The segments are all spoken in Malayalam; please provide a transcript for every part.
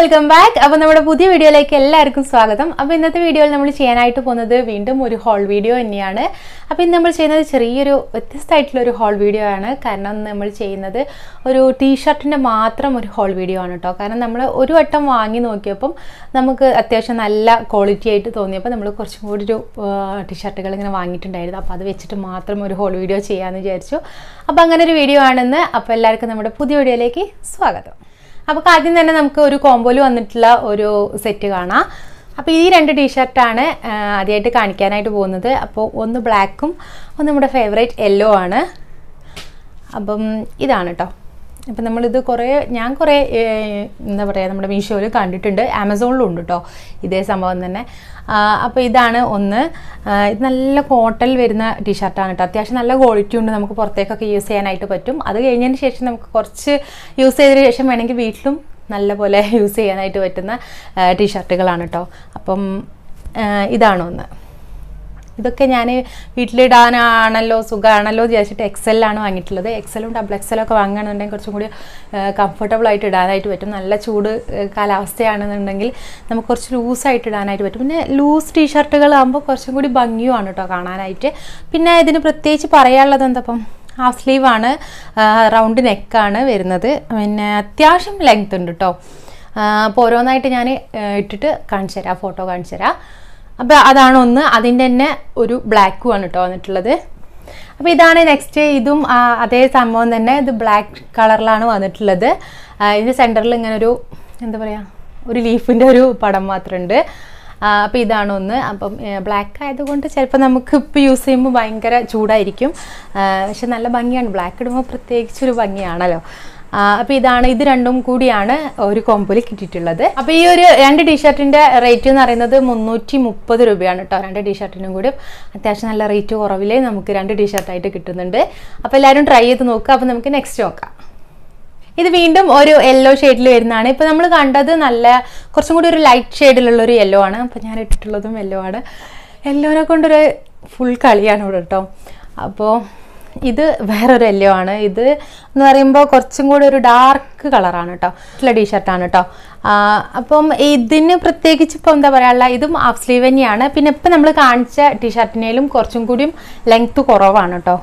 വെൽക്കം ബാക്ക് അപ്പോൾ നമ്മുടെ പുതിയ വീഡിയോയിലേക്ക് എല്ലാവർക്കും സ്വാഗതം അപ്പോൾ ഇന്നത്തെ വീഡിയോയിൽ നമ്മൾ ചെയ്യാനായിട്ട് പോകുന്നത് വീണ്ടും ഒരു ഹോൾ വീഡിയോ തന്നെയാണ് അപ്പോൾ ഇന്ന് നമ്മൾ ചെയ്യുന്നത് ചെറിയൊരു വ്യത്യസ്തമായിട്ടുള്ള ഒരു ഹോൾ വീഡിയോ ആണ് കാരണം നമ്മൾ ചെയ്യുന്നത് ഒരു ടീഷർട്ടിൻ്റെ മാത്രം ഒരു ഹോൾ വീഡിയോ ആണ് കേട്ടോ കാരണം നമ്മൾ ഒരു വട്ടം വാങ്ങി നോക്കിയപ്പം നമുക്ക് അത്യാവശ്യം നല്ല ക്വാളിറ്റി ആയിട്ട് തോന്നിയപ്പോൾ നമ്മൾ കുറച്ചും കൂടി ഒരു ടീഷർട്ടുകൾ ഇങ്ങനെ വാങ്ങിയിട്ടുണ്ടായിരുന്നു അപ്പോൾ അത് വെച്ചിട്ട് മാത്രം ഒരു ഹോൾ വീഡിയോ ചെയ്യാമെന്ന് വിചാരിച്ചു അപ്പോൾ അങ്ങനെ ഒരു വീഡിയോ ആണെന്ന് അപ്പോൾ എല്ലാവർക്കും നമ്മുടെ പുതിയ വീഡിയോയിലേക്ക് സ്വാഗതം അപ്പോൾ ആദ്യം തന്നെ നമുക്ക് ഒരു കോമ്പോയിൽ വന്നിട്ടുള്ള ഒരു സെറ്റ് കാണാം അപ്പോൾ ഈ രണ്ട് ടീഷർട്ടാണ് ആദ്യമായിട്ട് കാണിക്കാനായിട്ട് പോകുന്നത് അപ്പോൾ ഒന്ന് ബ്ലാക്കും ഒന്ന് നമ്മുടെ ഫേവറേറ്റ് യെല്ലോ ആണ് അപ്പം ഇതാണ് കേട്ടോ അപ്പം നമ്മളിത് കുറേ ഞാൻ കുറേ ഏഹ്, എന്താ പറയുക നമ്മുടെ മീഷോയിൽ കണ്ടിട്ടുണ്ട് ആമസോണിലും ഉണ്ട് കേട്ടോ ഇതേ സംഭവം തന്നെ അപ്പോൾ ഇതാണ് ഒന്ന് ആ, ഇത് നല്ല കോട്ടൺ വരുന്ന ടീഷർട്ടാണ് കേട്ടോ അത്യാവശ്യം നല്ല ക്വാളിറ്റി ഉണ്ട് നമുക്ക് പുറത്തേക്കൊക്കെ യൂസ് ചെയ്യാനായിട്ട് പറ്റും അത് കഴിഞ്ഞതിന് ശേഷം നമുക്ക് കുറച്ച് യൂസ് ചെയ്തതിന് ശേഷം വേണമെങ്കിൽ വീട്ടിലും നല്ലപോലെ യൂസ് ചെയ്യാനായിട്ട് പറ്റുന്ന ടീഷർട്ടുകളാണ് കേട്ടോ അപ്പം ആ, ഇതാണ് ഒന്ന് ഇതൊക്കെ ഞാൻ വീട്ടിലിടാനാണല്ലോ സുഖമാണല്ലോ വിചാരിച്ചിട്ട് എക്സലാണ് വാങ്ങിയിട്ടുള്ളത് എക്സലും ഡബിൾ എക്സലും ഒക്കെ വാങ്ങുകയാണെന്നുണ്ടെങ്കിൽ കുറച്ചും കൂടി കംഫർട്ടബിൾ ആയിട്ട് ഇടാനായിട്ട് പറ്റും നല്ല ചൂട് ഏഹ്, കാലാവസ്ഥയാണെന്നുണ്ടെങ്കിൽ നമുക്ക് കുറച്ച് ലൂസായിട്ട് ഇടാനായിട്ട് പറ്റും പിന്നെ ലൂസ് ടീഷർട്ടുകളാകുമ്പോൾ കുറച്ചും കൂടി ഭംഗിയുമാണ് കേട്ടോ കാണാനായിട്ട് പിന്നെ ഇതിന് പ്രത്യേകിച്ച് പറയാനുള്ളത് എന്തപ്പം ഹാഫ് സ്ലീവ് ആണ് റൗണ്ട് നെക്കാണ് വരുന്നത് പിന്നെ അത്യാവശ്യം ലെങ്ത് ഉണ്ട് കേട്ടോ അപ്പോൾ ഓരോന്നായിട്ട് ഞാൻ ഇട്ടിട്ട് കാണിച്ചു തരാം ഫോട്ടോ കാണിച്ചു തരാം അപ്പോൾ അതാണ് ഒന്ന് അതിൻ്റെ തന്നെ ഒരു ബ്ലാക്കും ആണ് കേട്ടോ വന്നിട്ടുള്ളത് അപ്പോൾ ഇതാണ് നെക്സ്റ്റ് ഇതും ആ, അതേ സംഭവം തന്നെ ഇത് ബ്ലാക്ക് കളറിലാണ് വന്നിട്ടുള്ളത് ആ, ഇതിൻ്റെ സെൻറ്ററിൽ ഇങ്ങനെ ഒരു എന്താ പറയുക ഒരു ലീഫിൻ്റെ ഒരു പടം മാത്രമുണ്ട് അപ്പോൾ ഇതാണ് ഒന്ന് അപ്പം ബ്ലാക്ക് ആയതുകൊണ്ട് ചിലപ്പോൾ നമുക്ക് ഇപ്പോൾ യൂസ് ചെയ്യുമ്പോൾ ഭയങ്കര ചൂടായിരിക്കും ആ, പക്ഷെ നല്ല ഭംഗിയാണ് ബ്ലാക്ക് ഇടുമ്പോൾ പ്രത്യേകിച്ചൊരു ഭംഗിയാണല്ലോ അപ്പോൾ ഇതാണ് ഇത് രണ്ടും കൂടിയാണ് ഒരു കോമ്പോയിൽ കിട്ടിയിട്ടുള്ളത് അപ്പോൾ ഈ ഒരു രണ്ട് ടീഷർട്ടിൻ്റെ റേറ്റ് എന്ന് പറയുന്നത് മുന്നൂറ്റി മുപ്പത് രൂപയാണ് കേട്ടോ രണ്ട് ടീഷർട്ടിനും കൂടി അത്യാവശ്യം നല്ല റേറ്റ് കുറവിലേ നമുക്ക് രണ്ട് ടീഷർട്ടായിട്ട് കിട്ടുന്നുണ്ട് അപ്പോൾ എല്ലാവരും ട്രൈ ചെയ്ത് നോക്കുക അപ്പോൾ നമുക്ക് നെക്സ്റ്റ് നോക്കാം ഇത് വീണ്ടും ഒരു യെല്ലോ ഷെയ്ഡിൽ വരുന്നതാണ് ഇപ്പോൾ നമ്മൾ കണ്ടത് നല്ല കുറച്ചും കൂടി ഒരു ലൈറ്റ് ഷെയ്ഡിലുള്ള ഒരു യെല്ലോ ആണ് അപ്പോൾ ഞാൻ ഇട്ടിട്ടുള്ളതും യെല്ലോ ആണ് യെല്ലോനെ കൊണ്ടൊരു ഫുൾ കളിയാണ് ഇവിടെ കേട്ടോ അപ്പോൾ ഇത് വേറൊരു യെല്ലോ ആണ് ഇത് എന്ന് പറയുമ്പോൾ കുറച്ചും കൂടി ഒരു ഡാർക്ക് കളറാണ് കേട്ടോ ഉള്ള ടീഷർട്ടാണ് കേട്ടോ ആ, അപ്പം ഇതിന് പ്രത്യേകിച്ച് ഇപ്പോൾ എന്താ പറയുക ഇതും ഹാഫ് സ്ലീവ് തന്നെയാണ് പിന്നെ ഇപ്പം നമ്മൾ കാണിച്ച ടീഷർട്ടിനേലും കുറച്ചും കൂടിയും ലെങ്ത്ത് കുറവാണ് കേട്ടോ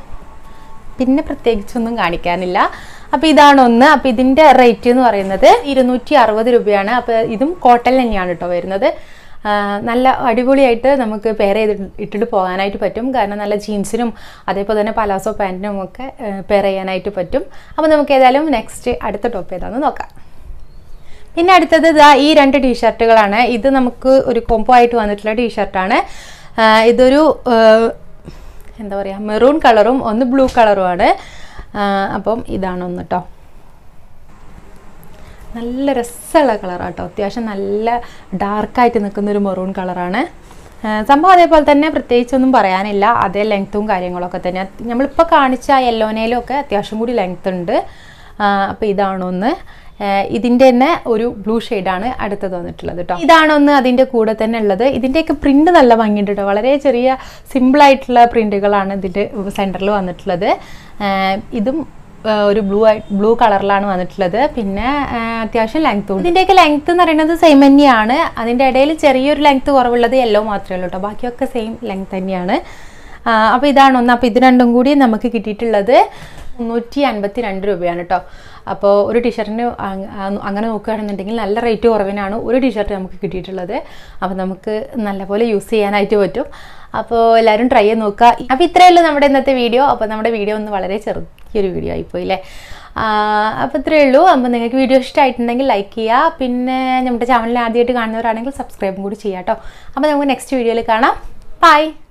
പിന്നെ പ്രത്യേകിച്ചൊന്നും കാണിക്കാനില്ല അപ്പോൾ ഇതാണ് ഒന്ന് അപ്പോൾ ഇതിൻ്റെ റേറ്റ് എന്ന് പറയുന്നത് ഇരുന്നൂറ്റി അറുപത് രൂപയാണ് അപ്പോൾ ഇതും കോട്ടൺ തന്നെയാണ് കേട്ടോ വരുന്നത് ആ, നല്ല അടിപൊളിയായിട്ട് നമുക്ക് പെയർ ചെയ്ത് ഇട്ടിട്ട് പോകാനായിട്ട് പറ്റും കാരണം നല്ല ജീൻസിനും അതേപോലെ തന്നെ പലാസോ പാൻറ്റിനും ഒക്കെ പെയർ ചെയ്യാനായിട്ട് പറ്റും അപ്പോൾ നമുക്ക് ഏതായാലും നെക്സ്റ്റ് അടുത്ത ടോപ്പ് ഏതാണെന്ന് നോക്കാം പിന്നെ അടുത്തത് ഇതാ ഈ രണ്ട് ടീഷർട്ടുകളാണ് ഇത് നമുക്ക് ഒരു കോംബോ ആയിട്ട് വന്നിട്ടുള്ള ടീഷർട്ടാണ് ഇതൊരു ആ, എന്താ പറയുക മെറൂൺ കളറും ഒന്ന് ബ്ലൂ കളറുമാണ് അപ്പം ഇതാണ് ഒന്ന് കേട്ടോ നല്ല രസമുള്ള കളറാണ് കേട്ടോ അത്യാവശ്യം നല്ല ഡാർക്കായിട്ട് നിൽക്കുന്ന ഒരു മെറൂൺ കളറാണ് സംഭവം അതേപോലെ തന്നെ പ്രത്യേകിച്ചൊന്നും പറയാനില്ല അതേ ലെങ്ത്തും കാര്യങ്ങളൊക്കെ തന്നെ നമ്മളിപ്പോൾ കാണിച്ച യെല്ലോനയിലും ഒക്കെ അത്യാവശ്യം കൂടി ലെങ്ത് ഉണ്ട് അപ്പോൾ ഇതാണൊന്ന് ഇതിൻ്റെ തന്നെ ഒരു ബ്ലൂ ഷെയ്ഡാണ് അടുത്തത് വന്നിട്ടുള്ളത് കേട്ടോ ഇതാണൊന്ന് അതിൻ്റെ കൂടെ തന്നെ ഉള്ളത് ഇതിൻ്റെയൊക്കെ പ്രിൻ്റ് നല്ല ഭംഗിയുണ്ട് കേട്ടോ വളരെ ചെറിയ സിമ്പിളായിട്ടുള്ള പ്രിൻ്റുകളാണ് ഇതിൻ്റെ സെൻറ്ററിൽ വന്നിട്ടുള്ളത് ആ, ഇതും ആ, ഒരു ബ്ലൂ ബ്ലൂ കളറിലാണ് വന്നിട്ടുള്ളത് പിന്നെ ആ, അത്യാവശ്യം ലെങ്ത്തും ഉണ്ട് ഇതിൻ്റെയൊക്കെ ലെങ്ത് എന്ന് പറയുന്നത് സെയിം തന്നെയാണ് അതിൻ്റെ ഇടയിൽ ചെറിയൊരു ലെങ്ത് കുറവുള്ളത് യെല്ലോ മാത്രമേ ഉള്ളൂ കേട്ടോ ബാക്കിയൊക്കെ സെയിം ലെങ്ത് തന്നെയാണ് അപ്പോൾ ഇതാണ് ഒന്ന് അപ്പോൾ ഇത് രണ്ടും കൂടി നമുക്ക് കിട്ടിയിട്ടുള്ളത് മുന്നൂറ്റി അൻപത്തി രണ്ട് രൂപയാണ് കേട്ടോ അപ്പോൾ ഒരു ടീഷർട്ടിന് അങ്ങനെ നോക്കുകയാണെന്നുണ്ടെങ്കിൽ നല്ല റേറ്റ് കുറവിനാണ് ഒരു ടീഷർട്ട് നമുക്ക് കിട്ടിയിട്ടുള്ളത് അപ്പോൾ നമുക്ക് നല്ലപോലെ യൂസ് ചെയ്യാനായിട്ട് പറ്റും അപ്പോൾ എല്ലാവരും ട്രൈ ചെയ്ത് നോക്കുക അപ്പോൾ ഇത്രയേ ഉള്ളൂ നമ്മുടെ ഇന്നത്തെ വീഡിയോ അപ്പോൾ നമ്മുടെ വീഡിയോ ഒന്ന് വളരെ ചെറിയൊരു വീഡിയോ ആയിപ്പോയി അല്ലേ അപ്പോൾ ഇത്രയേ ഉള്ളൂ അപ്പോൾ നിങ്ങൾക്ക് വീഡിയോ ഇഷ്ടമായിട്ടുണ്ടെങ്കിൽ ലൈക്ക് ചെയ്യുക പിന്നെ നമ്മുടെ ചാനലിൽ ആദ്യമായിട്ട് കാണുന്നവരാണെങ്കിൽ സബ്സ്ക്രൈബും കൂടി ചെയ്യാം കേട്ടോ അപ്പോൾ നമുക്ക് നെക്സ്റ്റ് വീഡിയോയിൽ കാണാം ബൈ